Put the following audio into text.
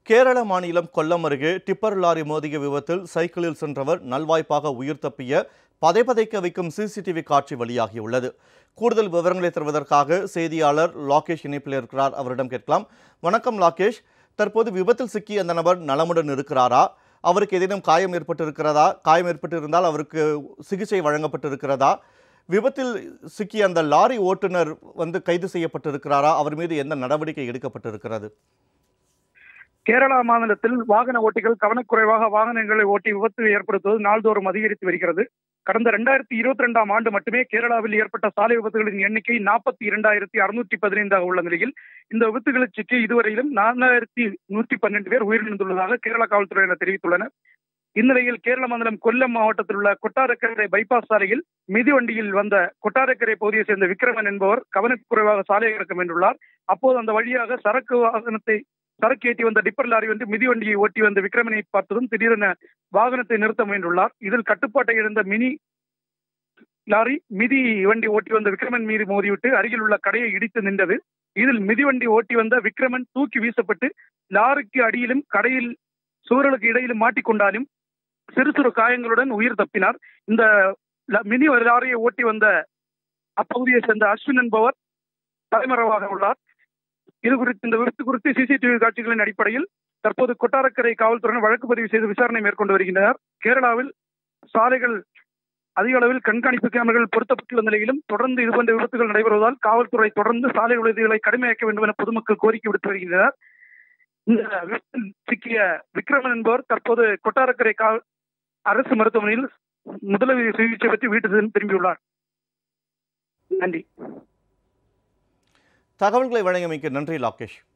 கேரள மாநிலம் கொல்லம் அருகே tipper lorry மோதிய விபத்தில் சைக்கிளில் சென்றவர் நல்வாய்ப்பாக உயிர் தப்பிய பதைபதைக்க வைக்கும் சிசிடிவி காட்சி வெளியாகியுள்ளது கூடுதல் விவரங்களை தருவதற்காக செய்தியாளர் லாகேஷ் இணைப்பில் இருக்கிறார் அவரிடம் கேட்கலாம் வணக்கம் லாகேஷ் தற்போது விபத்தில் சிக்கிய அந்த நபர் நலமுடன் இருக்கிறாரா அவருக்கு ஏதேனும் காயம் ஏற்பட்டிருக்கிறதா காயம் ஏற்பட்டிருந்தால் அவருக்கு சிகிச்சை வழங்கப்பட்டிருக்கிறதா விபத்தில் சிக்கிய அந்த லாரி ஓட்டுநர் வந்து கைது செய்யப்பட்டிருக்கிறாரா அவர் மீது எந்த நடவடிக்கை எடுக்கப்பட்டிருக்கிறது கேரளா மாநிலத்தில் வாகன ஓட்டிகள் கவனக்குறைவாக வாகனங்களை ஓட்டி விபத்து ஏற்படுத்துவது நாள்தோறும் அதிகரித்து வருகிறது கடந்த ரெண்டாயிரத்தி இருபத்தி ரெண்டாம் ஆண்டு மட்டுமே கேரளாவில் ஏற்பட்ட சாலை விபத்துகளின் எண்ணிக்கை நாற்பத்தி இரண்டாயிரத்தி அறுநூற்றி பதினைந்தாக உள்ள நிலையில் இந்த விபத்துகளில் சிக்கி இதுவரையிலும் நான்காயிரத்தி நூற்றி பன்னெண்டு பேர் உயிரிழந்துள்ளதாக கேரள காவல்துறையினர் தெரிவித்துள்ளனர் இந்நிலையில் கேரள மாநிலம் கொல்லம் மாவட்டத்தில் உள்ள கொட்டாரக்கரை பைபாஸ் சாலையில் மிதிவண்டியில் வந்த கொட்டாரக்கரை பகுதியை சேர்ந்த விக்ரமன் என்பவர் கவனக்குறைவாக சாலையை இறக்க வென்றுள்ளார் அப்போது அந்த வழியாக சரக்கு வாகனத்தை சரக்கு ஏற்றி வந்த டிப்பர் லாரி வந்து மிதிவண்டியை ஓட்டி வந்த விக்ரமனை பார்த்ததும் திடீரென வாகனத்தை நிறுத்த முயன்றுள்ளார் இதில் கட்டுப்பாட்டை இழந்த மினி லாரி மிதி வண்டி ஓட்டி வந்த விக்ரமன் மீது மோதிவிட்டு அருகில் உள்ள கடையை இடித்து நின்றது இதில் மிதிவண்டி ஓட்டி வந்த விக்ரமன் தூக்கி வீசப்பட்டு லாரிக்கு அடியிலும் கடையில் சுவர்களுக்கு இடையிலும் மாட்டிக்கொண்டாலும் சிறு சிறு காயங்களுடன் உயிர் தப்பினார் இந்த ல- மினி லாரியை ஓட்டி வந்த அப்பகுதியை சேர்ந்த அஸ்வின் என்பவர் தலைமறைவாக உள்ளார் இது குறித்து இந்த விபத்து குறித்து சிசிடிவி காட்சிகளின் அடிப்படையில் தற்போது கொட்டாரக்கரை காவல்துறையினர் வழக்கு பதிவு செய்து விசாரணை மேற்கொண்டு வருகின்றனர் கேரளாவில் சாலைகள் அதிக அளவில் கண்காணிப்பு கேமராக்கள் பொருத்தப்பட்டுள்ள நிலையிலும் தொடர்ந்து இதுபோன்ற விபத்துகள் நடைபெறுவதால் காவல்துறை தொடர்ந்து சாலை விளைவுகளை கடுமையாக்க வேண்டும் என பொதுமக்கள் கோரிக்கை விடுத்து வருகின்றனர் இந்த விபத்தில் சிக்கிய விக்ரமன் என்பவர் தற்போது கொட்டாரக்கரை காவல் அரசு மருத்துவமனையில் முதலுதவி சிகிச்சை பெற்று வீட்டுக்கு திரும்பியுள்ளார் நன்றி தகவல்களை வழங்கியமைக்கு நன்றி லாகேஷ்